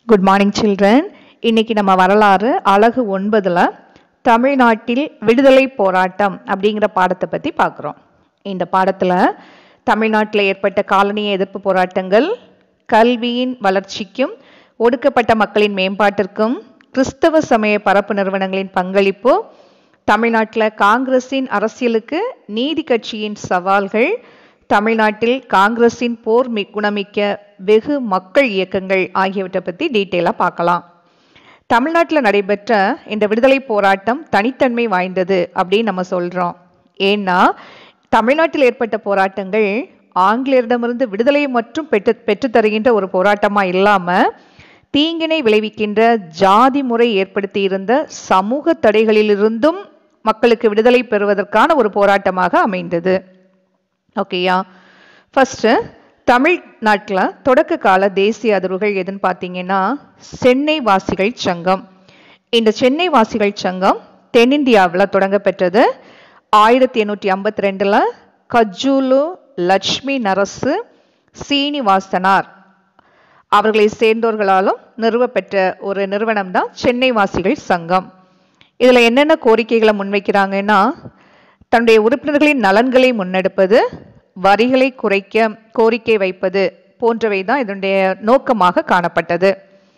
Good morning children இன்னைக்கு நம்ம வரலாறு அழகு ஒன்பதுல தமிழ்நாட்டில் விடுதலை போராட்டம் அப்படிங்கிற பாடத்தை பற்றி பார்க்குறோம் இந்த பாடத்தில் தமிழ்நாட்டில் ஏற்பட்ட காலனிய எதிர்ப்பு போராட்டங்கள் கல்வியின் வளர்ச்சிக்கும் ஒடுக்கப்பட்ட மக்களின் மேம்பாட்டிற்கும் கிறிஸ்தவ சமய பரப்பு நிறுவனங்களின் பங்களிப்பு தமிழ்நாட்டில் காங்கிரஸின் அரசியலுக்கு நீதி கட்சியின் சவால்கள் தமிழ்நாட்டில் காங்கிரஸின் போர் மி குணமிக்க வெகு மக்கள் இயக்கங்கள் ஆகியவற்றை பற்றி டீட்டெயிலாக பார்க்கலாம் தமிழ்நாட்டில் நடைபெற்ற இந்த விடுதலை போராட்டம் தனித்தன்மை வாய்ந்தது அப்படின்னு நம்ம சொல்கிறோம் ஏன்னா தமிழ்நாட்டில் ஏற்பட்ட போராட்டங்கள் ஆங்கிலேயரிடமிருந்து விடுதலை மற்றும் பெற்று பெற்றுத்தருகின்ற ஒரு போராட்டமாக இல்லாமல் தீங்கினை விளைவிக்கின்ற ஜாதி முறை ஏற்படுத்தி இருந்த சமூக தடைகளிலிருந்தும் மக்களுக்கு விடுதலை பெறுவதற்கான ஒரு போராட்டமாக அமைந்தது ஓகேயா ஃபஸ்ட்டு தமிழ்நாட்டில் தொடக்க கால தேசிய அதிர்வுகள் எதுன்னு பார்த்தீங்கன்னா சென்னை வாசிகள் சங்கம் இந்த சென்னை வாசிகள் சங்கம் தென்னிந்தியாவில் தொடங்க பெற்றது ஆயிரத்தி எண்ணூற்றி ஐம்பத்தி ரெண்டில் கஜூலு லட்சுமி நரசு சீனிவாசனார் அவர்களை சேர்ந்தோர்களாலும் நிறுவப்பெற்ற ஒரு நிறுவனம் தான் சென்னை வாசிகள் சங்கம் இதில் என்னென்ன கோரிக்கைகளை முன்வைக்கிறாங்கன்னா தன்னுடைய உறுப்பினர்களின் நலன்களை முன்னெடுப்பது வரிகளை குறைக்க கோரிக்கை வைப்பது போன்றவை தான் இதனுடைய நோக்கமாக காணப்பட்டது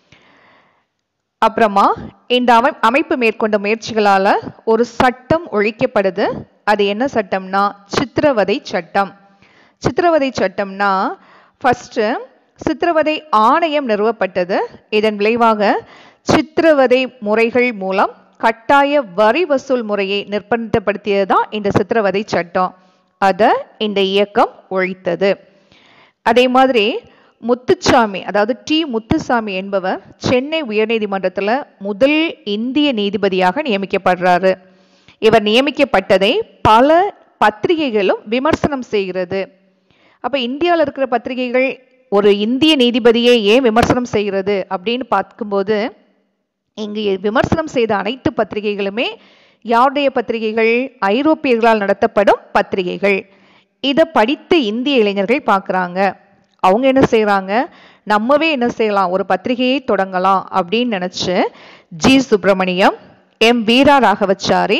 அப்புறமா இந்த அமை அமைப்பு மேற்கொண்ட முயற்சிகளால் ஒரு சட்டம் ஒழிக்கப்படுது அது என்ன சட்டம்னா சித்திரவதை சட்டம் சித்திரவதை சட்டம்னா ஃபஸ்ட்டு சித்திரவதை ஆணையம் நிறுவப்பட்டது இதன் விளைவாக சித்திரவதை முறைகள் மூலம் கட்டாய வரி வசூல் முறையை நிர்பந்தப்படுத்தியது தான் இந்த சித்திரவதை சட்டம் அதை இந்த இயக்கம் ஒழித்தது அதே மாதிரி முத்துச்சாமி அதாவது டி முத்துசாமி என்பவர் சென்னை உயர்நீதிமன்றத்தில் முதல் இந்திய நீதிபதியாக நியமிக்கப்படுறாரு இவர் நியமிக்கப்பட்டதை பல பத்திரிகைகளும் விமர்சனம் செய்கிறது அப்போ இந்தியாவில் இருக்கிற பத்திரிகைகள் ஒரு இந்திய நீதிபதியை ஏன் விமர்சனம் செய்கிறது அப்படின்னு பார்க்கும்போது இங்கு விமர்சனம் செய்த அனைத்து பத்திரிகைகளுமே யாருடைய பத்திரிகைகள் ஐரோப்பியர்களால் நடத்தப்படும் பத்திரிகைகள் இதை படித்த இந்திய இளைஞர்கள் பார்க்குறாங்க அவங்க என்ன செய்கிறாங்க நம்மவே என்ன செய்யலாம் ஒரு பத்திரிகையை தொடங்கலாம் அப்படின்னு நினச்சி G Subramaniam M Veera Raghavachari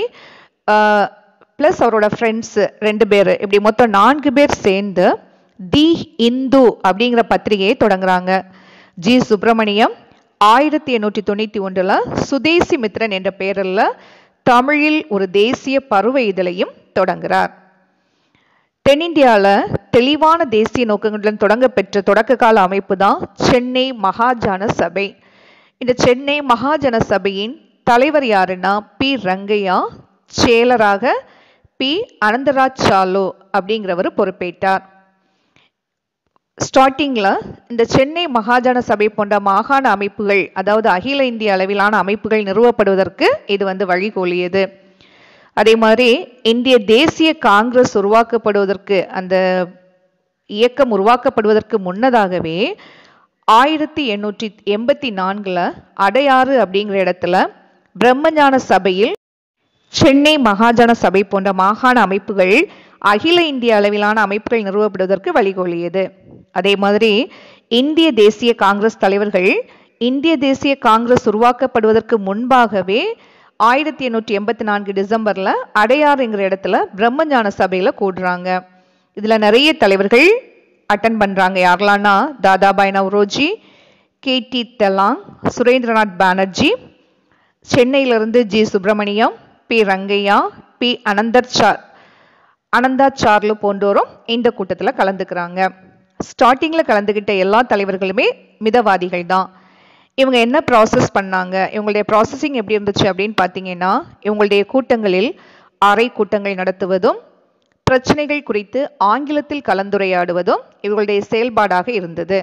plus அவரோட ஃப்ரெண்ட்ஸு ரெண்டு பேர் இப்படி மொத்தம் நான்கு பேர் சேர்ந்து தி இந்து அப்படிங்கிற பத்திரிகையை தொடங்குறாங்க ஜி சுப்பிரமணியம் ஆயிரத்தி எண்ணூற்றி தொண்ணூற்றி ஒன்றில் சுதேசி மித்ரன் என்ற பெயரில் தமிழில் ஒரு தேசிய பருவ இதழையும் தொடங்குகிறார் தென்னிந்தியாவில் தெளிவான தேசிய நோக்கங்களுடன் தொடங்க பெற்ற தொடக்க கால அமைப்பு தான் சென்னை மகாஜன சபை இந்த சென்னை மகாஜன சபையின் தலைவர் யாருன்னா பி ரங்கையா செயலராக பி அனந்தராஜ் சாலு அப்படிங்கிறவர் பொறுப்பேற்றார் ஸ்டார்டிங்கில் இந்த சென்னை மகாஜன சபை போன்ற மாகாண அமைப்புகள் அதாவது அகில இந்திய அளவிலான அமைப்புகள் நிறுவப்படுவதற்கு இது வந்து வழிகோலியது அதே மாதிரி இந்திய தேசிய காங்கிரஸ் உருவாக்கப்படுவதற்கு அந்த இயக்கம் உருவாக்கப்படுவதற்கு முன்னதாகவே ஆயிரத்தி எண்ணூற்றி எண்பத்தி நான்கில் அடையாறு அப்படிங்கிற இடத்துல பிரம்மஞான சபையில் சென்னை மகாஜன சபை போன்ற மாகாண அமைப்புகள் அகில இந்திய அளவிலான அமைப்புகள் நிறுவப்படுவதற்கு வழிகோலியது அதே மாதிரி இந்திய தேசிய காங்கிரஸ் தலைவர்கள் இந்திய தேசிய காங்கிரஸ் உருவாக்கப்படுவதற்கு முன்பாகவே ஆயிரத்தி எண்ணூற்றி எண்பத்தி நான்கு டிசம்பரில் அடையாறுங்கிற இடத்துல பிரம்மஞான சபையில் கூடுறாங்க இதில் நிறைய தலைவர்கள் அட்டன் பண்ணுறாங்க யாரெல்லாம்னா தாதாபாய் நவ்ரோஜி கே டி தெலாங் சுரேந்திரநாத் பானர்ஜி சென்னையிலிருந்து G Subramaniam P Rangaiah P அனந்தர்சார் அனந்தாச்சார்லு போன்றோரும் இந்த கூட்டத்தில் கலந்துக்கிறாங்க ஸ்டார்டிங்கில் கலந்துக்கிட்ட எல்லா தலைவர்களுமே மிதவாதிகள் தான் இவங்க என்ன ப்ராசஸ் பண்ணாங்க இவங்களுடைய ப்ராசஸிங் எப்படி இருந்துச்சு அப்படின்னு பார்த்தீங்கன்னா இவங்களுடைய கூட்டங்களில் அறை கூட்டங்கள் நடத்துவதும் பிரச்சனைகள் குறித்து ஆங்கிலத்தில் கலந்துரையாடுவதும் இவர்களுடைய செயல்பாடாக இருந்தது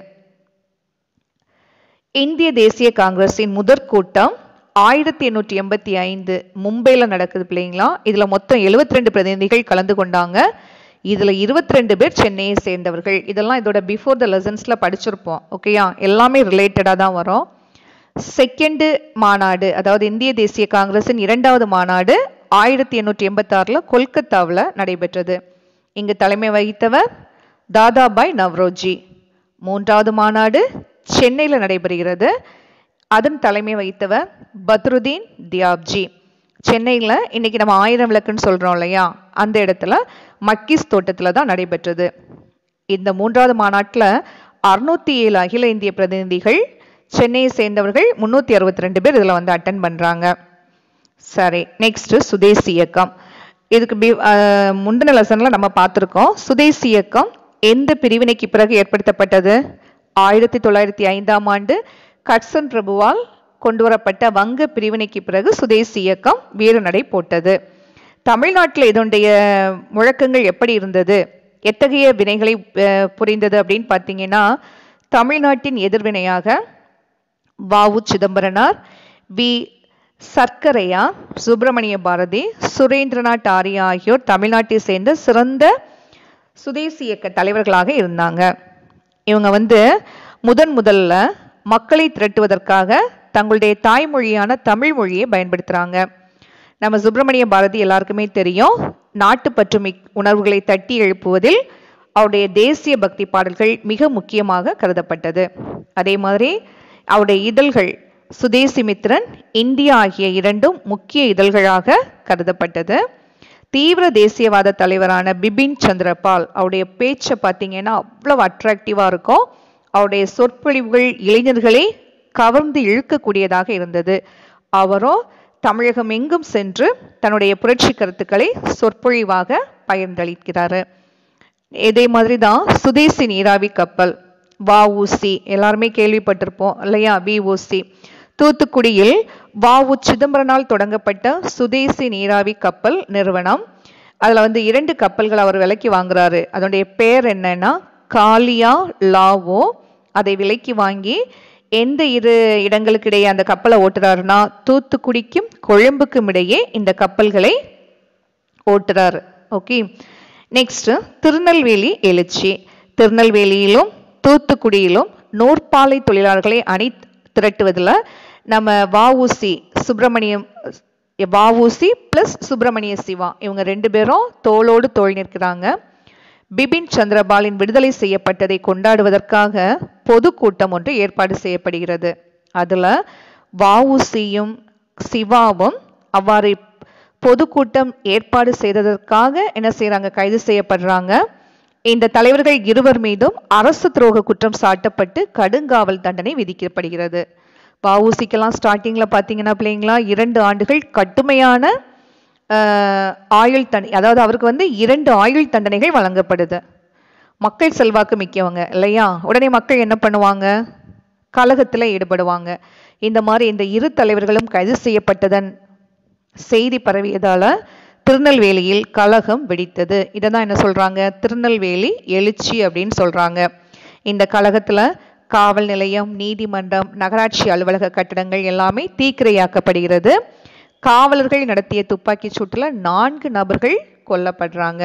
இந்திய தேசிய காங்கிரஸின் முதற் கூட்டம் ஆயிரத்தி எண்ணூற்றி எண்பத்தி ஐந்து மும்பையில் நடக்குது பிள்ளைங்களா இதில் மொத்தம் எழுபத்தி ரெண்டு பிரதிநிதிகள் கலந்து கொண்டாங்க இதில் இருபத்தி ரெண்டு பேர் சென்னையை சேர்ந்தவர்கள் இதெல்லாம் இதோட பிஃபோர் த லெசன்ஸில் படிச்சிருப்போம் ஓகேயா எல்லாமே ரிலேட்டடாக தான் வரும் செகண்டு மாநாடு அதாவது இந்திய தேசிய காங்கிரஸின் இரண்டாவது மாநாடு ஆயிரத்தி எண்ணூற்றி எண்பத்தாறில் கொல்கத்தாவில் நடைபெற்றது இங்கு தலைமை வகித்தவர் தாதாபாய் நவ்ரோஜி மூன்றாவது மாநாடு சென்னையில் நடைபெறுகிறது அதன் தலைமை வகித்தவர் பத்ருதீன் தியாப்ஜி சென்னையில் இன்னைக்கு நம்ம ஆயிரம் விளக்குன்னு சொல்கிறோம் இல்லையா அந்த இடத்துல மக்கிஸ் தோட்டத்தில் தான் நடைபெற்றது இந்த மூன்றாவது மாநாட்டில் அறுநூத்தி ஏழு அகில இந்திய பிரதிநிதிகள் சென்னையை சேர்ந்தவர்கள் முந்நூற்றி அறுபத்தி ரெண்டு பேர் இதில் வந்து அட்டன் பண்ணுறாங்க சரி நெக்ஸ்ட் சுதேசி இயக்கம் இதுக்கு பி அஹ், முந்தின லெசனில் நம்ம பார்த்துருக்கோம் சுதேசி இயக்கம் எந்த பிரிவினைக்கு பிறகு ஏற்படுத்தப்பட்டது ஆயிரத்தி தொள்ளாயிரத்தி ஐந்தாம் ஆண்டு கட்சன் பிரபுவால் கொண்டு வரப்பட்ட வங்க பிரிவினைக்கு பிறகு சுதேசி இயக்கம் வீறு நடை போட்டது தமிழ்நாட்டில் இதனுடைய முழக்கங்கள் எப்படி இருந்தது எத்தகைய வினைகளை அஹ், புரிந்தது அப்படின்னு பார்த்தீங்கன்னா தமிழ்நாட்டின் எதிர்வினையாக வாவு சிதம்பரனார் வி சர்க்கரையா சுப்பிரமணிய பாரதி சுரேந்திரநாத் ஆரியா ஆகியோர் தமிழ்நாட்டை சேர்ந்த சிறந்த சுதேசி இயக்க தலைவர்களாக இருந்தாங்க இவங்க வந்து முதன் முதல்ல மக்களை திரட்டுவதற்காக தங்களுடைய தாய்மொழியான தமிழ் மொழியை பயன்படுத்துகிறாங்க நம்ம சுப்பிரமணிய பாரதி எல்லாருக்குமே தெரியும் நாட்டுப்பற்று மிக் உணர்வுகளை தட்டி எழுப்புவதில் அவருடைய தேசிய பக்தி பாடல்கள் மிக முக்கியமாக கருதப்பட்டது அதே மாதிரி அவருடைய இதழ்கள் சுதேசி மித்ரன் இந்தியா ஆகிய இரண்டும் முக்கிய இதழ்களாக கருதப்பட்டது தீவிர தேசியவாத தலைவரான பிபின் சந்திரபால் அவருடைய பேச்சை பார்த்தீங்கன்னா அவ்வளவு அட்ராக்டிவாக இருக்கும் அவருடைய சொற்பொழிவுகள் இளைஞர்களை கவர்ந்து இழுக்கக்கூடியதாக இருந்தது அவரும் தமிழகம் எங்கும் சென்று தன்னுடைய புரட்சி கருத்துக்களை சொற்பொழிவாக பகிர்ந்தளிக்கிறாரு இதே மாதிரி தான் சுதேசி நீராவி கப்பல் வஉசி எல்லாருமே கேள்விப்பட்டிருப்போம் இல்லையா விஓசி தூத்துக்குடியில் வாவு சிதம்பரனால் தொடங்கப்பட்ட சுதேசி நீராவி கப்பல் நிறுவனம் அதில் வந்து இரண்டு கப்பல்கள் அவர் விலைக்கு வாங்குறாரு அதனுடைய பேர் என்னன்னா காலியா லாவோ அதை விலைக்கு வாங்கி எந்த இரு இடங்களுக்கு இடையே அந்த கப்பலை ஓட்டுறாருன்னா தூத்துக்குடிக்கும் கொழும்புக்கும் இடையே இந்த கப்பல்களை ஓட்டுறாரு ஓகே நெக்ஸ்ட் திருநெல்வேலி எழுச்சி திருநெல்வேலியிலும் தூத்துக்குடியிலும் நூற்பாலை தொழிலாளர்களை அணி திரட்டுவதில் நம்ம வஉசி சுப்பிரமணியம் வஉசி ப்ளஸ் சுப்பிரமணிய சிவா இவங்க ரெண்டு பேரும் தோளோடு தோள் நிற்கிறாங்க பிபின் சந்திரபாலின் விடுதலை செய்யப்பட்டதை கொண்டாடுவதற்காக பொதுக்கூட்டம் ஒன்று ஏற்பாடு செய்யப்படுகிறது அதுல வஉசியும் சிவாவும் அவ்வாறு பொதுக்கூட்டம் ஏற்பாடு செய்ததற்காக என்ன செய்றாங்க கைது செய்யப்படுறாங்க இந்த தலைவர்கள் இருவர் மீதும் அரசு துரோக குற்றம் சாட்டப்பட்டு கடுங்காவல் தண்டனை விதிக்கப்படுகிறது வஉசிக்கெல்லாம் ஸ்டார்டிங்ல பாத்தீங்கன்னா பிள்ளைங்களா இரண்டு ஆண்டுகள் கடுமையான ஆஹ், ஆயுள் தண்டனை அதாவது அவருக்கு வந்து இரண்டு ஆயுள் தண்டனைகள் வழங்கப்படுது மக்கள் செல்வாக்கு மிக்கவங்க இல்லையா உடனே மக்கள் என்ன பண்ணுவாங்க கலகத்துல ஈடுபடுவாங்க இந்த மாதிரி இந்த இரு தலைவர்களும் கைது செய்யப்பட்டதன் செய்தி பரவியதால திருநெல்வேலியில் கலகம் வெடித்தது இதை தான் என்ன சொல்றாங்க திருநெல்வேலி எழுச்சி அப்படின்னு சொல்றாங்க இந்த கலகத்துல காவல் நிலையம் நீதிமன்றம் நகராட்சி அலுவலக கட்டடங்கள் எல்லாமே தீக்கிரையாக்கப்படுகிறது காவலர்கள் நடத்திய துப்பாக்கிச் சூட்டுல நான்கு நபர்கள் கொல்லப்படுறாங்க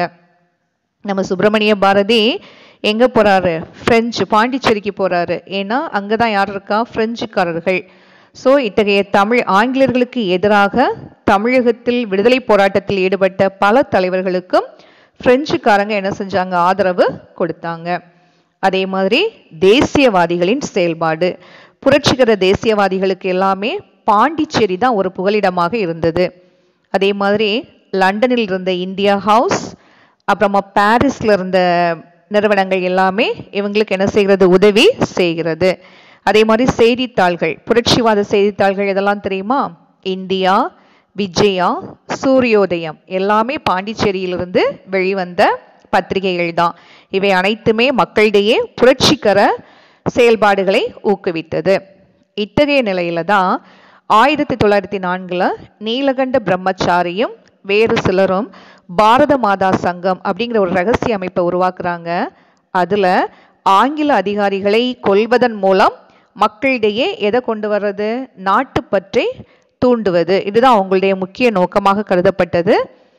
நம்ம சுப்பிரமணிய பாரதி எங்க போறாரு பிரெஞ்சு பாண்டிச்சேரிக்கு போறாரு ஏன்னா அங்கதான் யார் இருக்கா பிரெஞ்சுக்காரர்கள் சோ இத்தகைய தமிழ் ஆங்கிலேயர்களுக்கு எதிராக தமிழகத்தில் விடுதலை போராட்டத்தில் ஈடுபட்ட பல தலைவர்களுக்கும் பிரெஞ்சுக்காரங்க என்ன செஞ்சாங்க ஆதரவு கொடுத்தாங்க அதே மாதிரி தேசியவாதிகளின் செயல்பாடு புரட்சிகர தேசியவாதிகளுக்கு எல்லாமே பாண்டிச்சேரி தான் ஒரு புகலிடமாக இருந்தது அதே மாதிரி லண்டனில் இருந்த இந்தியா ஹவுஸ் அப்புறமா பாரிஸ்ல இருந்த நிறுவனங்கள் எல்லாமே இவங்களுக்கு என்ன செய்கிறது உதவி செய்கிறது அதே மாதிரி செய்தித்தாள்கள் புரட்சிவாத செய்தித்தாள்கள் இதெல்லாம் தெரியுமா இந்தியா விஜயா சூரியோதயம் எல்லாமே பாண்டிச்சேரியிலிருந்து வெளிவந்த பத்திரிகைகள் தான் இவை அனைத்துமே மக்களிடையே புரட்சிகர செயல்பாடுகளை ஊக்குவித்தது இத்தகைய நிலையில தான் ஆயிரத்தி தொள்ளாயிரத்தி நான்குல நீலகண்ட பிரம்மச்சாரியும் வேறு சிலரும் பாரத மாதா சங்கம் அப்படிங்கிற ஒரு ரகசிய அமைப்பை உருவாக்குறாங்க அதுல ஆங்கில அதிகாரிகளை கொல்வதன் மூலம் மக்களிடையே எதை கொண்டு வர்றது நாட்டுப்பற்றை தூண்டுவது இதுதான் அவங்களுடைய முக்கிய நோக்கமாக கருதப்பட்டது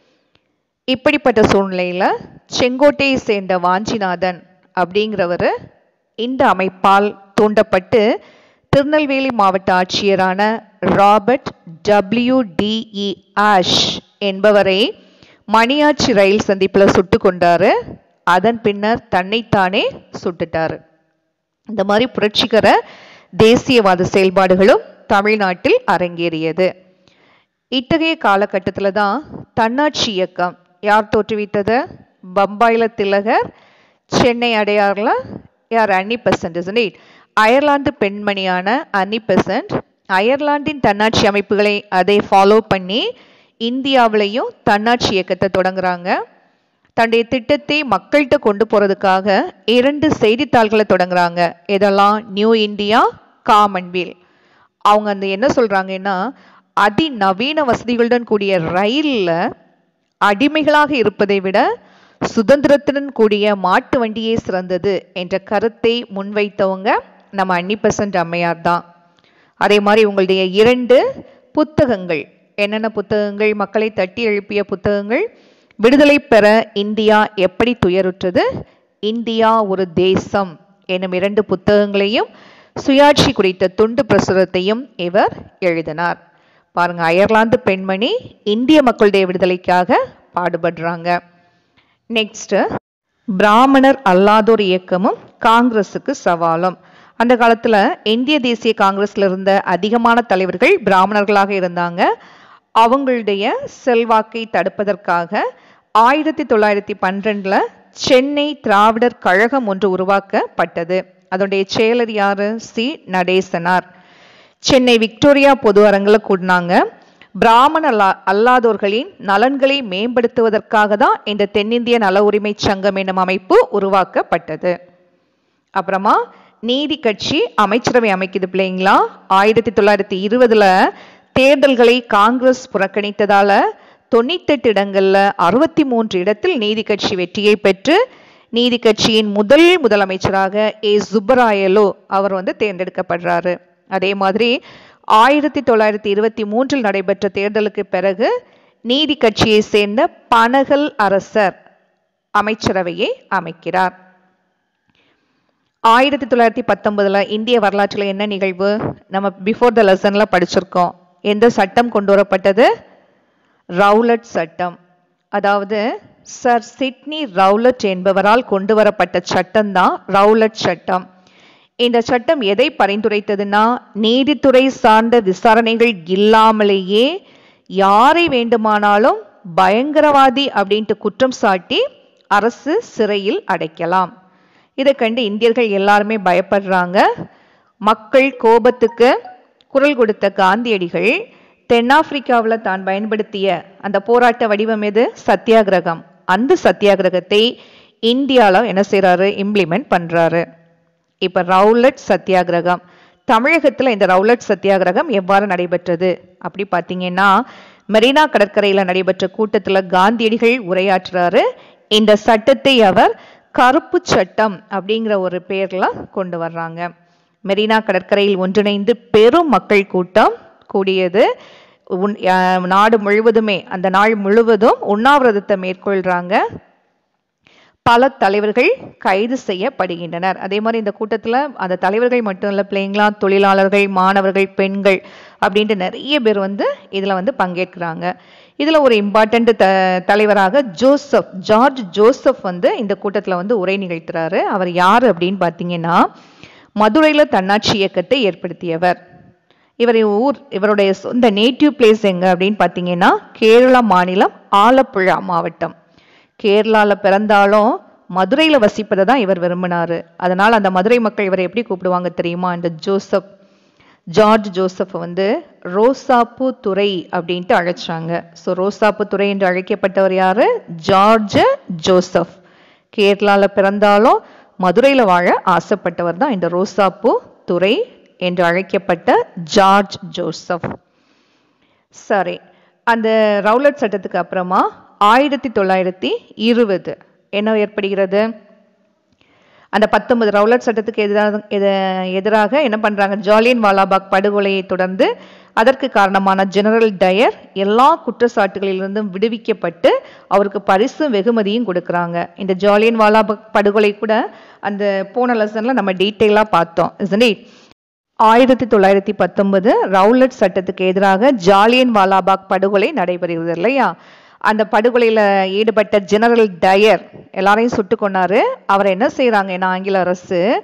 இப்படிப்பட்ட சூழ்நிலையில செங்கோட்டையை சேர்ந்த வாஞ்சிநாதன் அப்படிங்கிறவர் இந்த அமைப்பால் தூண்டப்பட்டு திருநெல்வேலி மாவட்ட ஆட்சியரான ராபர்ட் டபிள்யூ டிஇ ஆஷ் என்பவரை மணியாச்சி ரயில் சந்திப்பில் சுட்டு கொண்டாரு அதன் பின்னர் தன்னைத்தானே சுட்டுட்டாரு இந்த மாதிரி புரட்சிகர தேசியவாத செயல்பாடுகளும் தமிழ்நாட்டில் அரங்கேறியது இத்தகைய காலகட்டத்தில் தான் தன்னாட்சி இயக்கம் யார் தோற்றுவித்தது பம்பாயில திலகர் சென்னை அடையாறுல யார் Annie Besant is it Ireland பெண்மணியான அன்னி பெசன்ட் அயர்லாந்தின் தன்னாட்சி அமைப்புகளை அதை ஃபாலோ பண்ணி இந்தியாவிலையும் தன்னாட்சி இயக்கத்தை தொடங்குறாங்க தன்னுடைய திட்டத்தை மக்கள்கிட்ட கொண்டு போறதுக்காக இரண்டு செய்தித்தாள்களை தொடங்குறாங்க இதெல்லாம் நியூ இந்தியா காமன்வெல் அவங்க அந்த என்ன சொல்றாங்கன்னா அதிநவீன வசதிகளுடன் கூடிய ரயில்ல அடிமைகளாக இருப்பதை விட சுதந்திரத்துடன் கூடிய மாட்டு வண்டியே சிறந்தது என்ற கருத்தை முன்வைத்தவங்க நம்ம அன்னி பெசன்ட் அம்மையார் தான் அதே மாதிரி உங்களுடைய இரண்டு புத்தகங்கள் என்னென்ன புத்தகங்கள் மக்களை தட்டி எழுப்பிய புத்தகங்கள் விடுதலை பெற இந்தியா எப்படி துயருற்றது இந்தியா ஒரு தேசம் எனும் இரண்டு புத்தகங்களையும் சுயாட்சி குறித்த துண்டு பிரசுரத்தையும் இவர் எழுதினார் பாருங்க அயர்லாந்து பெண்மணி இந்திய மக்களுடைய விடுதலைக்காக பாடுபடுறாங்க நெக்ஸ்ட் பிராமணர் அல்லாதோர் இயக்கமும் காங்கிரஸுக்கு சவாலும் அந்த காலத்துல இந்திய தேசிய காங்கிரஸ்ல இருந்த அதிகமான தலைவர்கள் பிராமணர்களாக இருந்தாங்க அவங்களுடைய செல்வாக்கை தடுப்பதற்காக ஆயிரத்தி தொள்ளாயிரத்தி பன்னிரெண்டுல சென்னை திராவிடர் கழகம் ஒன்று உருவாக்கப்பட்டது அதனுடைய செயலர் யாரு சி நடேசனார் சென்னை விக்டோரியா பொது அரங்கில் கூடினாங்க பிராமண அல்லா அல்லாதோர்களின் நலன்களை மேம்படுத்துவதற்காக தான் இந்த தென்னிந்திய நல உரிமை சங்கம் என்னும் அமைப்பு உருவாக்கப்பட்டது அப்புறமா நீதி கட்சி அமைச்சரவை அமைக்குது பிள்ளைங்களா ஆயிரத்தி தொள்ளாயிரத்தி இருபதுல தேர்தல்களை காங்கிரஸ் புறக்கணித்ததால தொண்ணூத்தெட்டு இடங்கள்ல அறுபத்தி மூன்று இடத்தில் நீதி கட்சி வெற்றியை பெற்று நீதி கட்சியின் முதல் முதலமைச்சராக ஏ சுப்பராயலு அவர் வந்து தேர்ந்தெடுக்கப்படுறாரு அதே மாதிரி ஆயிரத்தி தொள்ளாயிரத்தி இருபத்தி மூன்றில் நடைபெற்ற தேர்தலுக்கு பிறகு நீதி கட்சியை சேர்ந்த பனகல் அரசர் அமைச்சரவையை அமைக்கிறார் ஆயிரத்தி தொள்ளாயிரத்தி பத்தொன்பதுல இந்திய வரலாற்றில் என்ன நிகழ்வு நம்ம பிஃபோர் த லெசன்ல படிச்சிருக்கோம் எந்த சட்டம் கொண்டு வரப்பட்டது ரவுலட் சட்டம் அதாவது சர் சிட்னி ரவுலட் என்பவரால் கொண்டு வரப்பட்ட சட்டம் தான் ரவுலட் சட்டம் இந்த சட்டம் எதை பரிந்துரைத்ததுன்னா நீதித்துறை சார்ந்த விசாரணைகள் இல்லாமலேயே யாரை வேண்டுமானாலும் பயங்கரவாதி அப்படின்ட்டு குற்றம் சாட்டி அரசு சிறையில் அடைக்கலாம் இதை கண்டு இந்தியர்கள் எல்லாருமே பயப்படுறாங்க மக்கள் கோபத்துக்கு குரல் கொடுத்த காந்தியடிகள் தென்னாப்பிரிக்காவில் தான் பயன்படுத்திய அந்த போராட்ட வடிவம் எது சத்தியாகிரகம் அந்த சத்தியாகிரகத்தை இந்தியாவில் என்ன செய்கிறாரு இம்ப்ளிமெண்ட் பண்ணுறாரு இப்போ ரவுலட் சத்தியாகிரகம் தமிழகத்தில் இந்த ரவுலட் சத்தியாகிரகம் எவ்வாறு நடைபெற்றது அப்படி பார்த்தீங்கன்னா மெரினா கடற்கரையில் நடைபெற்ற கூட்டத்தில் காந்தியடிகள் உரையாற்றுறாரு இந்த சட்டத்தை அவர் கருப்பு சட்டம் அப்படிங்கிற ஒரு பெயர்ல கொண்டு வர்றாங்க மெரினா கடற்கரையில் ஒன்றிணைந்து பெரும் மக்கள் கூட்டம் கூடியது உன்- அஹ் நாடு முழுவதுமே அந்த நாள் முழுவதும் உண்ணாவிரதத்தை மேற்கொள்றாங்க பல தலைவர்கள் கைது செய்யப்படுகின்றனர் அதே மாதிரி இந்த கூட்டத்தில் அந்த தலைவர்கள் மட்டும் இல்லை பிள்ளைங்களா தொழிலாளர்கள் மாணவர்கள் பெண்கள் அப்படின்ட்டு நிறைய பேர் வந்து இதில் வந்து பங்கேற்கிறாங்க இதில் ஒரு இம்பார்ட்டண்ட் த தலைவராக ஜோசப் ஜார்ஜ் ஜோசப் வந்து இந்த கூட்டத்தில் வந்து உரை நிகழ்த்துறாரு அவர் யார் அப்படின்னு பார்த்தீங்கன்னா மதுரையில் தன்னாட்சி இயக்கத்தை ஏற்படுத்தியவர் இவர் ஊர் இவருடைய சொந்த நேட்டிவ் பிளேஸ் எங்க அப்படின்னு பார்த்தீங்கன்னா கேரளா மாநிலம் ஆலப்புழா மாவட்டம் கேரளாவில் பிறந்தாலும் மதுரையில் வசிப்பதை தான் இவர் விரும்பினாரு அதனால் அந்த மதுரை மக்கள் இவரை எப்படி கூப்பிடுவாங்க தெரியுமா இந்த ஜோசப் ஜார்ஜ் ஜோசப் வந்து ரோசாப்பூ துறை அப்படின்ட்டு அழைச்சாங்க ஸோ ரோசாப்பூ துறை என்று அழைக்கப்பட்டவர் யாரு ஜார்ஜ் ஜோசப் கேரளாவில் பிறந்தாலும் மதுரையில் வாழ ஆசைப்பட்டவர் தான் இந்த ரோசாப்பூ துறை என்று அழைக்கப்பட்ட ஜார்ஜ் ஜோசப் சரி அந்த ரவுலட் சட்டத்துக்கு அப்புறமா ஆயிரத்தி தொள்ளாயிரத்தி இருபது என்ன ஏற்படுகிறது அந்த பத்தொன்பது ரவுலட் சட்டத்துக்கு எதிராக எத- எதிராக என்ன பண்றாங்க ஜாலியன் வாலாபாக் படுகொலையை தொடர்ந்து அதற்கு காரணமான ஜெனரல் டயர் எல்லா குற்றச்சாட்டுகளிலிருந்தும் விடுவிக்கப்பட்டு அவருக்கு பரிசும் வெகுமதியும் கொடுக்குறாங்க இந்த ஜாலியன் வாலாபாக் படுகொலை கூட அந்த போன லெசன்ல நம்ம டீட்டெயிலாக பார்த்தோம் isn't it? ஆயிரத்தி தொள்ளாயிரத்தி பத்தொன்பது ரவுலட் சட்டத்துக்கு எதிராக ஜாலியன் வாலாபாக் படுகொலை நடைபெறுகிறது இல்லையா அந்த படுகொலையில ஈடுபட்ட ஜெனரல் டயர் எல்லாரையும் சுட்டு கொன்னாரு அவர் என்ன செய்றாங்கன்னா ஆங்கில அரசு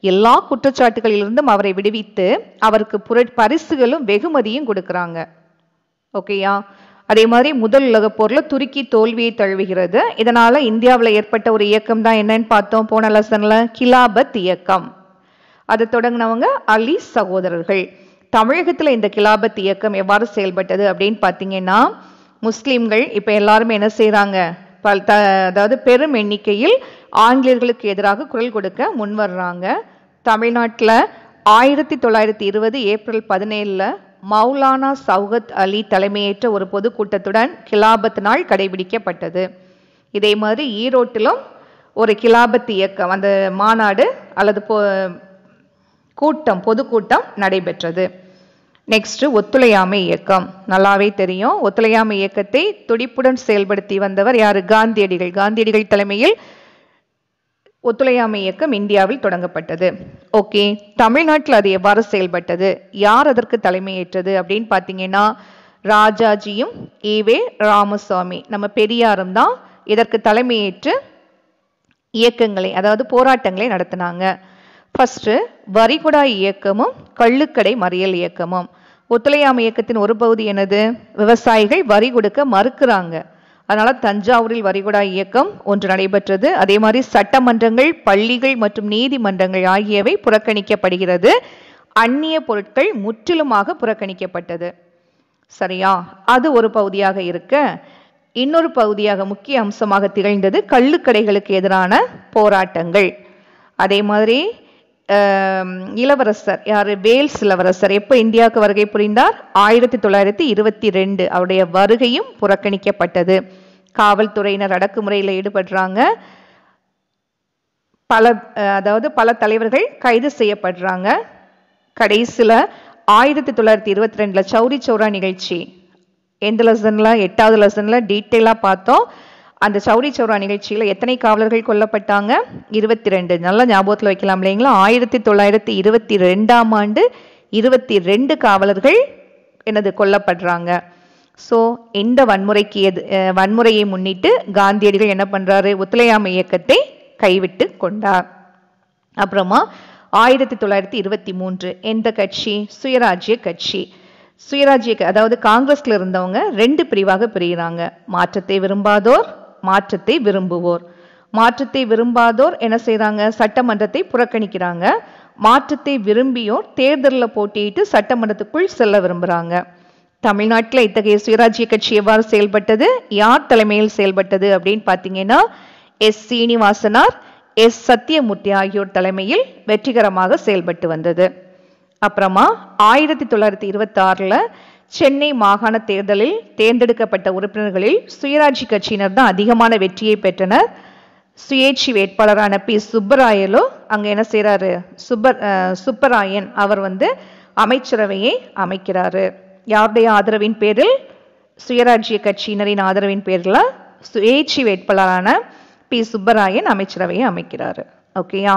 எல்லா குற்றச்சாட்டுகளிலிருந்தும் அவரை விடுவித்து அவருக்கு புர பரிசுகளும் வெகுமதியும் கொடுக்குறாங்க ஓகேயா அதே மாதிரி முதல் உலகப் போர்ல துருக்கி தோல்வியை தழுவுகிறது இதனால இந்தியாவில் ஏற்பட்ட ஒரு இயக்கம் தான் என்னன்னு பார்த்தோம் போன லெசன்ல கிலாபத் இயக்கம் அதை தொடங்கினவங்க அலி சகோதரர்கள் தமிழகத்தில் இந்த கிலாபத் இயக்கம் எவ்வாறு செயல்பட்டது அப்படின்னு பார்த்தீங்கன்னா முஸ்லிம்கள் இப்போ எல்லாருமே என்ன செய்கிறாங்க பல் த அதாவது பெரும் எண்ணிக்கையில் ஆங்கிலேயர்களுக்கு எதிராக குரல் கொடுக்க முன்வர்றாங்க தமிழ்நாட்டில் ஆயிரத்தி தொள்ளாயிரத்தி இருபது ஏப்ரல் பதினேழில் மௌலானா சௌகத் அலி தலைமையேற்ற ஒரு பொதுக்கூட்டத்துடன் கிலாபத் நாள் கடைபிடிக்கப்பட்டது இதே மாதிரி ஈரோட்டிலும் ஒரு கிலாபத் இயக்கம் அந்த மாநாடு அல்லது பொ கூட்டம் பொதுக்கூட்டம் நடைபெற்றது நெக்ஸ்ட் ஒத்துழையாமை இயக்கம் நல்லாவே தெரியும் ஒத்துழையாமை இயக்கத்தை துடிப்புடன் செயல்படுத்தி வந்தவர் யாரு காந்தியடிகள் காந்தியடிகள் தலைமையில் ஒத்துழையாமை இயக்கம் இந்தியாவில் தொடங்கப்பட்டது ஓகே தமிழ்நாட்டில் அது எவ்வாறு செயல்பட்டது யார் அதற்கு தலைமையேற்றது அப்படின்னு பார்த்தீங்கன்னா ராஜாஜியும் ஈவே ராமசாமி நம்ம பெரியாரும் தான் இதற்கு தலைமையேற்று இயக்கங்களை அதாவது போராட்டங்களை நடத்தினாங்க ஃபர்ஸ்ட் வரிகுடா இயக்கமும் கள்ளுக்கடை மறியல் இயக்கமும் ஒத்துழையாமை இயக்கத்தின் ஒரு பகுதி என்னது விவசாயிகள் வரி கொடுக்க மறுக்கிறாங்க அதனால தஞ்சாவூரில் வரிகுடா இயக்கம் ஒன்று நடைபெற்றது அதே மாதிரி சட்டமன்றங்கள் பள்ளிகள் மற்றும் நீதிமன்றங்கள் ஆகியவை புறக்கணிக்கப்படுகிறது அந்நிய பொருட்கள் முற்றிலுமாக புறக்கணிக்கப்பட்டது சரியா அது ஒரு பகுதியாக இருக்க இன்னொரு பகுதியாக முக்கிய அம்சமாக திகழ்ந்தது கள்ளுக்கடைகளுக்கு எதிரான போராட்டங்கள் அதே மாதிரி ஆம், இளவரசர் யார் வேல்ஸ் இளவரசர் எப்போ இந்தியாவுக்கு வருகை புரிந்தார் ஆயிரத்தி தொள்ளாயிரத்தி இருபத்தி ரெண்டு அவருடைய வருகையும் புறக்கணிக்கப்பட்டது காவல்துறையினர் அடக்குமுறையில் ஈடுபடுறாங்க பல அஹ், அதாவது பல தலைவர்கள் கைது செய்யப்படுறாங்க கடைசியில் ஆயிரத்தி தொள்ளாயிரத்தி இருபத்தி ரெண்டில் சௌரி சௌரா நிகழ்ச்சி எந்த லெசனில் எட்டாவது லெசனில் டீட்டெயிலாக பார்த்தோம் அந்த சௌரி சௌரா நிகழ்ச்சியில் எத்தனை காவலர்கள் கொல்லப்பட்டாங்க இருபத்தி ரெண்டு நல்லா ஞாபகத்தில் வைக்கலாம் இல்லைங்களா ஆயிரத்தி தொள்ளாயிரத்தி இருபத்தி ரெண்டாம் ஆண்டு இருபத்தி ரெண்டு காவலர்கள் என்னது கொல்லப்படுறாங்க ஸோ இந்த வன்முறைக்கு எது அஹ் வன்முறையை முன்னிட்டு காந்தியடிகள் என்ன பண்றாரு ஒத்துழையாமை இயக்கத்தை கைவிட்டு கொண்டார் அப்புறமா ஆயிரத்தி தொள்ளாயிரத்தி இருபத்தி மூன்று எந்த கட்சி சுயராஜ்ய கட்சி சுயராஜ்ய க- அதாவது காங்கிரஸ்ல இருந்தவங்க ரெண்டு பிரிவாக பிரிகிறாங்க மாற்றத்தை விரும்பாதோர் மாற்றத்தை விரும்புவோர் மாற்றத்தை விரும்பாதோர் என்ன செய்றாங்க சட்டமன்றத்தை புறக்கணிக்கிறாங்க மாற்றத்தை விரும்பியோர் தேர்தலில் போட்டியிட்டு சட்டமன்றத்துக்குள் செல்ல விரும்புறாங்க தமிழ்நாட்டில் இத்தகைய சுயராஜ்ய கட்சி எவ்வாறு செயல்பட்டது யார் தலைமையில் செயல்பட்டது அப்படின்னு பார்த்தீங்கன்னா எஸ் சீனிவாசனார் எஸ் சத்தியமூர்த்தி ஆகியோர் தலைமையில் வெற்றிகரமாக செயல்பட்டு வந்தது அப்புறமா ஆயிரத்தி தொள்ளாயிரத்தி இருபத்தி ஆறில் சென்னை மாகாண தேர்தலில் தேர்ந்தெடுக்கப்பட்ட உறுப்பினர்களில் சுயராட்சி கட்சியினர் தான் அதிகமான வெற்றியை பெற்றனர் சுயேட்சி வேட்பாளரான பி சுப்பராயலோ அங்க என்ன செய்றாரு சுப்பர் அஹ், சுப்பராயன் அவர் வந்து அமைச்சரவையை அமைக்கிறாரு யாருடைய ஆதரவின் பேரில் சுயராஜ்ய கட்சியினரின் ஆதரவின் பேரில் சுயேட்சி வேட்பாளரான பி சுப்பராயன் அமைச்சரவையை அமைக்கிறாரு ஓகேயா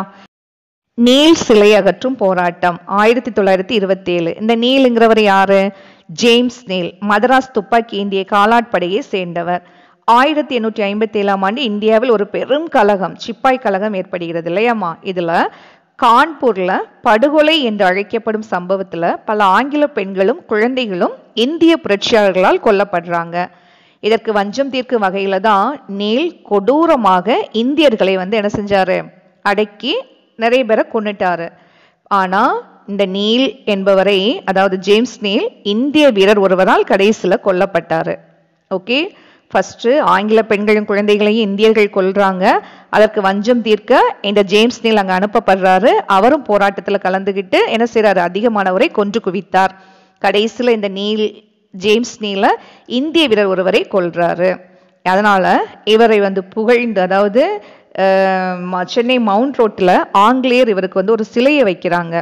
நீல் சிலை அகற்றும் போராட்டம் ஆயிரத்தி தொள்ளாயிரத்தி இருபத்தி ஏழு இந்த நீலுங்கிறவர் யாரு ஜேம்ஸ் நீல் மதராஸ் துப்பாக்கி இந்திய காலாட்படையை சேர்ந்தவர் ஆயிரத்தி எண்ணூற்றி ஐம்பத்தி ஏழாம் ஆண்டு இந்தியாவில் ஒரு பெரும் கலகம் சிப்பாய் கலகம் ஏற்படுகிறது இல்லையாம்மா இதுல கான்பூர்ல படுகொலை என்று அழைக்கப்படும் சம்பவத்துல பல ஆங்கில பெண்களும் குழந்தைகளும் இந்திய புரட்சியாளர்களால் கொல்லப்படுறாங்க இதற்கு வஞ்சம் தீர்க்கும் வகையில தான் நீல் கொடூரமாக இந்தியர்களை வந்து என்ன செஞ்சாரு அடக்கி நிறைய பேரை கொன்னுட்டாரு ஆனா இந்த நீல் என்பவரை அதாவது ஜேம்ஸ் நீல் இந்திய வீரர் ஒருவரால் கடைசியில் கொல்லப்பட்டாரு ஓகே ஃபர்ஸ்ட் ஆங்கில பெண்களும் குழந்தைகளையும் இந்தியர்கள் கொல்றாங்க அதற்கு வஞ்சம் தீர்க்க இந்த ஜேம்ஸ் நீல் அங்க அனுப்பப்படுறாரு அவரும் போராட்டத்துல கலந்துகிட்டு என்ன செய்றாரு அதிகமானவரை கொன்று குவித்தார் கடைசியில் இந்த நீல் ஜேம்ஸ் நீல இந்திய வீரர் ஒருவரை கொல்றாரு அதனால இவரை வந்து புகழ்ந்து அதாவது அஹ், ம- சென்னை மவுண்ட் ரோட்ல ஆங்கிலேயர் இவருக்கு வந்து ஒரு சிலையை வைக்கிறாங்க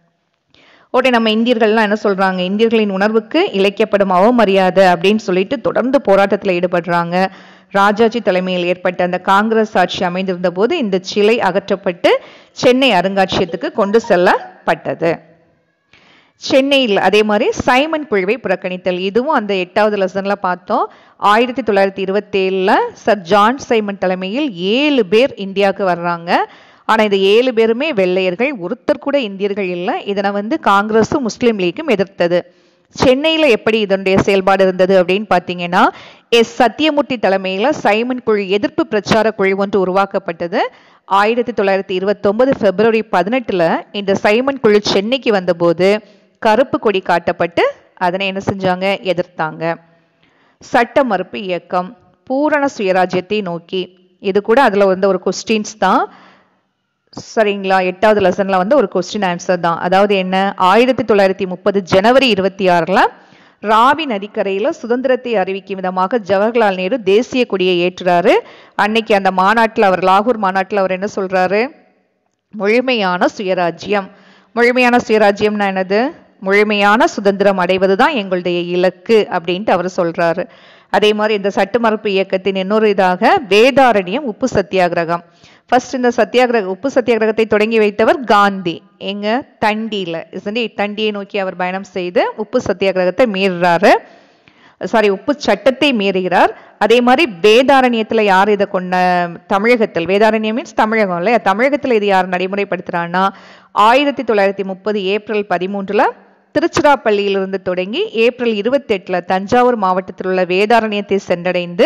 உடனே நம்ம இந்தியர்கள்லாம் என்ன சொல்றாங்க இந்தியர்களின் உணர்வுக்கு இழைக்கப்படும் அவமரியாதை அப்படின்னு சொல்லிட்டு தொடர்ந்து போராட்டத்தில் ஈடுபடுறாங்க ராஜாஜி தலைமையில் ஏற்பட்ட அந்த காங்கிரஸ் ஆட்சி அமைந்திருந்த போது இந்த சிலை அகற்றப்பட்டு சென்னை அருங்காட்சியகத்துக்கு கொண்டு செல்லப்பட்டது சென்னையில் அதே மாதிரி சைமன் குழுவை புறக்கணித்தல் இதுவும் அந்த எட்டாவது லெசன்ல பார்த்தோம் ஆயிரத்தி தொள்ளாயிரத்தி இருபத்தி ஏழுல சர் ஜான் சைமன் தலைமையில் ஏழு பேர் இந்தியாவுக்கு வர்றாங்க ஆனால் இந்த ஏழு பேருமே வெள்ளையர்கள் ஒருத்தர் கூட இந்தியர்கள் இல்லை இதனை வந்து காங்கிரஸும் முஸ்லீம் லீக்கும் எதிர்த்தது சென்னையில் எப்படி இதனுடைய செயல்பாடு இருந்தது அப்படின்னு பார்த்தீங்கன்னா எஸ் சத்தியமூர்த்தி தலைமையில் சைமன் குழு எதிர்ப்பு பிரச்சார குழு ஒன்று உருவாக்கப்பட்டது ஆயிரத்தி தொள்ளாயிரத்தி இருபத்தொன்பது பிப்ரவரி பதினெட்டில் இந்த சைமன் குழு சென்னைக்கு வந்தபோது கருப்பு கொடி காட்டப்பட்டு அதனை என்ன செஞ்சாங்க எதிர்த்தாங்க சட்ட மறுப்பு இயக்கம் பூரண சுயராஜ்யத்தை நோக்கி இது கூட அதில் வந்து ஒரு கொஸ்டின்ஸ் தான் சரிங்களா எட்டாவது லெசனில் வந்து ஒரு கொஸ்டின் ஆன்சர் தான் அதாவது என்ன ஆயிரத்தி தொள்ளாயிரத்தி முப்பது ஜனவரி இருபத்தி ஆறில் ராவி நதிக்கரையில் சுதந்திரத்தை அறிவிக்கும் விதமாக ஜவஹர்லால் நேரு தேசிய கொடியை ஏற்றுறாரு அன்னைக்கு அந்த மாநாட்டில் அவர் லாகூர் மாநாட்டில் அவர் என்ன சொல்றாரு முழுமையான சுயராஜ்யம் முழுமையான சுயராஜ்யம்னா என்னது முழுமையான சுதந்திரம் அடைவது தான் எங்களுடைய இலக்கு அப்படின்ட்டு அவர் சொல்றாரு அதே மாதிரி இந்த சட்ட மறுப்பு இயக்கத்தின் இன்னொரு இதாக வேதாரண்யம் உப்பு சத்தியாகிரகம் ஃபர்ஸ்ட் இந்த சத்தியாகிரக உப்பு சத்தியாகிரகத்தை தொடங்கி வைத்தவர் காந்தி எங்க தண்டியில isn't it? தண்டியை நோக்கி அவர் பயணம் செய்து உப்பு சத்தியாகிரகத்தை மீறுறாரு சாரி உப்பு சட்டத்தை மீறுகிறார் அதே மாதிரி வேதாரண்யத்துல யார் இதை கொண்ட தமிழகத்தில் வேதாரண்யம் மீன்ஸ் தமிழகம் இல்லையா தமிழகத்துல இது யார் நடைமுறைப்படுத்துறான்னா ஆயிரத்தி தொள்ளாயிரத்தி முப்பது ஏப்ரல் பதிமூன்றுல திருச்சிராப்பள்ளியிலிருந்து தொடங்கி ஏப்ரல் இருபத்தெட்டுல தஞ்சாவூர் மாவட்டத்தில் உள்ள வேதாரண்யத்தை சென்றடைந்து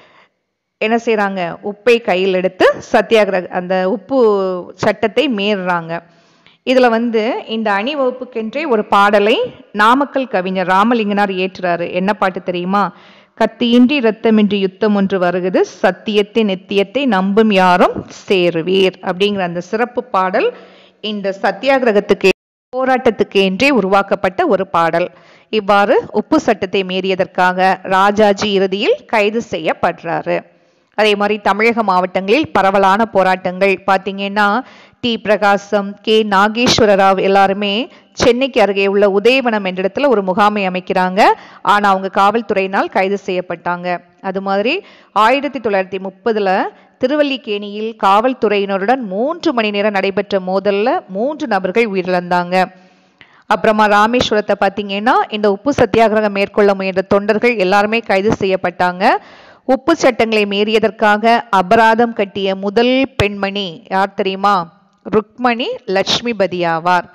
என்ன செய்றாங்க உப்பை கையில் எடுத்து சத்தியாகிரக அந்த உப்பு சட்டத்தை மீறுறாங்க இதுல வந்து இந்த அணிவகுப்புக்கென்றே ஒரு பாடலை நாமக்கல் கவிஞர் ராமலிங்கனார் ஏற்றுறாரு என்ன பாட்டு தெரியுமா கத்தியின்றி இரத்தமின்றி யுத்தம் ஒன்று வருகிறது சத்தியத்தை நித்தியத்தை நம்பும் யாரும் சேருவீர் அப்படிங்கிற அந்த சிறப்பு பாடல் இந்த சத்தியாகிரகத்துக்கு போராட்டத்துக்கு என்றே உருவாக்கப்பட்ட ஒரு பாடல் இவ்வாறு உப்பு சட்டத்தை மீறியதற்காக ராஜாஜி இறுதியில் கைது செய்யப்படுறாரு அதே மாதிரி தமிழக மாவட்டங்களில் பரவலான போராட்டங்கள் பார்த்தீங்கன்னா டி பிரகாசம் கே நாகேஸ்வர ராவ் எல்லாருமே சென்னைக்கு அருகே உள்ள உதயவனம் என்ற இடத்துல ஒரு முகாமை அமைக்கிறாங்க ஆனா அவங்க காவல்துறையினால் கைது செய்யப்பட்டாங்க அது மாதிரி ஆயிரத்தி தொள்ளாயிரத்தி முப்பதுல திருவல்லிக்கேணியில் காவல்துறையினருடன் மூன்று மணி நேரம் நடைபெற்ற மோதல்ல மூன்று நபர்கள் உயிரிழந்தாங்க அப்புறமா ராமேஸ்வரத்தை பார்த்தீங்கன்னா இந்த உப்பு சத்தியாகிரகம் மேற்கொள்ள முயன்ற தொண்டர்கள் எல்லாருமே கைது செய்யப்பட்டாங்க உப்பு சட்டங்களை மீறியதற்காக அபராதம் கட்டிய முதல் பெண்மணி யார் தெரியுமா ருக்மணி லட்சுமிபதி ஆவார்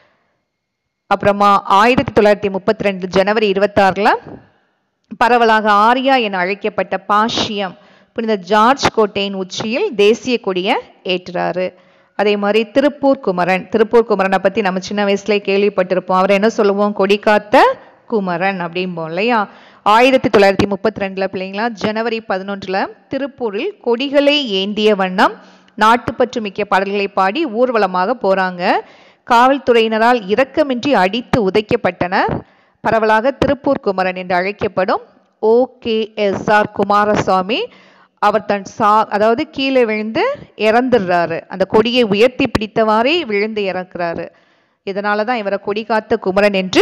அப்புறமா ஆயிரத்தி தொள்ளாயிரத்தி முப்பத்தி ரெண்டு ஜனவரி இருபத்தாறுல பரவலாக ஆரியா என அழைக்கப்பட்ட பாஷ்யம் புனித ஜார்ஜ் கோட்டையின் உச்சியில் தேசிய கொடியை ஏற்றுறாரு அதே மாதிரி திருப்பூர் குமரன் திருப்பூர் குமரனை பத்தி நம்ம சின்ன வயசுல கேள்விப்பட்டிருப்போம் அவர் என்ன சொல்லுவோம் கொடி காத்த குமரன் அப்படிம்போம் இல்லையா ஆயிரத்தி தொள்ளாயிரத்தி முப்பத்தி ரெண்டுல பிள்ளைங்களா ஜனவரி பதினொன்றுல திருப்பூரில் கொடிகளை ஏந்திய வண்ணம் நாட்டுப்பற்று மிக்க பாடல்களை பாடி ஊர்வலமாக போறாங்க காவல்துறையினரால் இரக்கமின்றி அடித்து உதைக்கப்பட்டனர் பரவலாக திருப்பூர் குமரன் என்று அழைக்கப்படும் O K S R Kumaraswamy அவர் தன் சா அதாவது கீழே விழுந்து இறந்துடுறாரு அந்த கொடியை உயர்த்தி பிடித்தவாறே விழுந்து இறக்குறாரு இதனால தான் இவரை கொடி காத்த குமரன் என்று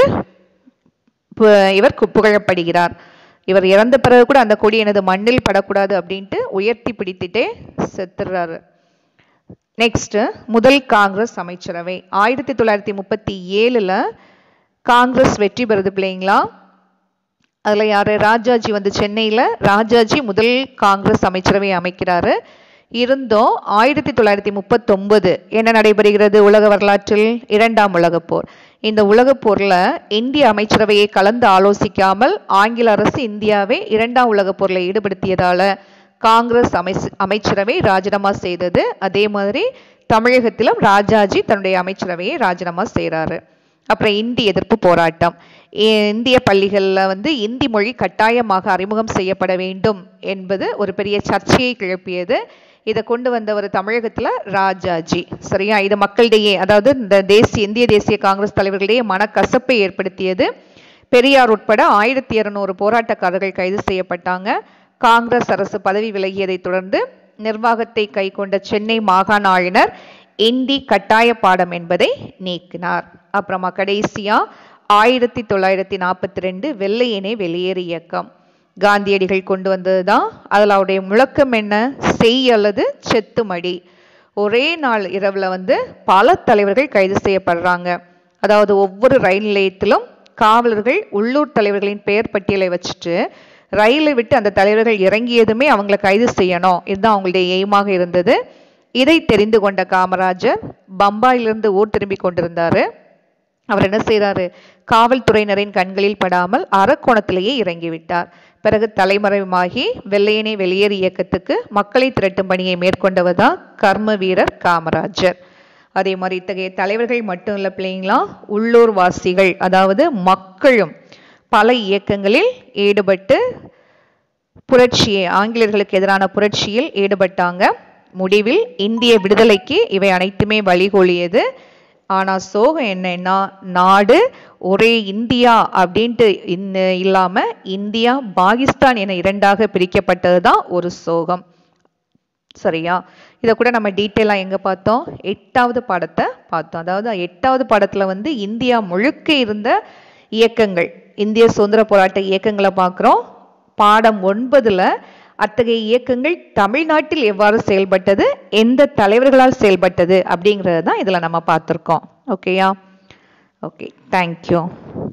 பு- இவர் கு- புகழப்படுகிறார் இவர் இறந்த பிறகு கூட அந்த கொடி எனது மண்ணில் படக்கூடாது அப்படின்ட்டு உயர்த்தி பிடித்துட்டே செத்துடுறாரு நெக்ஸ்ட் முதல் காங்கிரஸ் அமைச்சரவை ஆயிரத்தி தொள்ளாயிரத்தி முப்பத்தி ஏழுல காங்கிரஸ் வெற்றி பெறுது பிள்ளைங்களா அதுல யாரு ராஜாஜி வந்து சென்னையில ராஜாஜி முதல் காங்கிரஸ் அமைச்சரவை அமைக்கிறாரு இருந்தும் ஆயிரத்தி தொள்ளாயிரத்தி முப்பத்தொன்பது என்ன நடைபெறுகிறது உலக வரலாற்றில் இரண்டாம் உலகப் போர் இந்த உலகப் போர்ல இந்திய அமைச்சரவையை கலந்து ஆலோசிக்காமல் ஆங்கில அரசு இந்தியாவை இரண்டாம் உலகப் போர்ல ஈடுபடுத்தியதால காங்கிரஸ் அமைச்ச அமைச்சரவை ராஜினாமா செய்தது அதே மாதிரி தமிழகத்திலும் ராஜாஜி தன்னுடைய அமைச்சரவையை ராஜினாமா செய்றாரு அப்புறம் இந்தி எதிர்ப்பு போராட்டம் இ- இந்திய பள்ளிகளில் வந்து இந்தி மொழி கட்டாயமாக அறிமுகம் செய்யப்பட வேண்டும் என்பது ஒரு பெரிய சர்ச்சையை கிளப்பியது இதை கொண்டு வந்தவர் தமிழகத்துல ராஜாஜி சரியா இது மக்களிடையே அதாவது இந்த தேசிய இந்திய தேசிய காங்கிரஸ் தலைவர்களிடையே மனக்கசப்பை ஏற்படுத்தியது பெரியார் உட்பட ஆயிரத்தி இருநூறு போராட்டக்காரர்கள் கைது செய்யப்பட்டாங்க காங்கிரஸ் அரசு பதவி விலகியதைத் தொடர்ந்து நிர்வாகத்தை கைக்கொண்ட சென்னை மாகாண ஆளுநர் இந்தி கட்டாய பாடம் என்பதை நீக்கினார் அப்புறமா கடைசியா ஆயிரத்தி தொள்ளாயிரத்தி நாற்பத்தி ரெண்டு வெள்ளையனே வெளியேறு இயக்கம் காந்தியடிகள் கொண்டு வந்ததுதான் அதில் அவருடைய முழக்கம் என்ன செய் அல்லது செத்துமடி ஒரே நாள் இரவுல வந்து பல தலைவர்கள் கைது செய்யப்படுறாங்க அதாவது ஒவ்வொரு ரயில் நிலையத்திலும் காவலர்கள் உள்ளூர் தலைவர்களின் பெயர் பட்டியலை வச்சுட்டு ரயிலை விட்டு அந்த தலைவர்கள் இறங்கியதுமே அவங்கள கைது செய்யணும் இதுதான் அவங்களுடைய எய்மாக இருந்தது இதை தெரிந்து கொண்ட காமராஜர் பம்பாயிலிருந்து ஊர் திரும்பி கொண்டிருந்தாரு அவர் என்ன செய்றாரு காவல்துறையினரின் கண்களில் படாமல் அரக்கோணத்திலேயே இறங்கிவிட்டார் பிறகு தலைமறைவாகி வெள்ளையனே வெளியேறு இயக்கத்துக்கு மக்களை திரட்டும் பணியை மேற்கொண்டவர் தான் கர்ம வீரர் காமராஜர் அதே மாதிரி இத்தகைய தலைவர்கள் மட்டும் இல்ல பிள்ளைங்களா உள்ளூர் வாசிகள் அதாவது மக்களும் பல இயக்கங்களில் ஈடுபட்டு புரட்சியை ஆங்கிலேயர்களுக்கு எதிரான புரட்சியில் ஈடுபட்டாங்க முடிவில் இந்திய விடுதலைக்கு இவை அனைத்துமே வழிகோலியது ஆனா சோகம் என்னன்னா நாடு ஒரே இந்தியா அப்படின்ட்டு இந்த இல்லாம இந்தியா பாகிஸ்தான் என இரண்டாக பிரிக்கப்பட்டது தான் ஒரு சோகம் சரியா இதை கூட நம்ம டீட்டெயிலாக எங்கே பார்த்தோம் எட்டாவது பாடத்தை பார்த்தோம் அதாவது எட்டாவது பாடத்தில் வந்து இந்தியா முழுக்க இருந்த இயக்கங்கள் இந்திய சுதந்திர போராட்ட இயக்கங்களை பார்க்குறோம் பாடம் ஒன்பதுல அத்தகைய இயக்கங்கள் தமிழ்நாட்டில் எவ்வாறு செயல்பட்டது எந்த தலைவர்களால் செயல்பட்டது அப்படிங்கிறது தான் இதில் நம்ம பார்த்துருக்கோம் ஓகேயா ஓகே தேங்க்யூ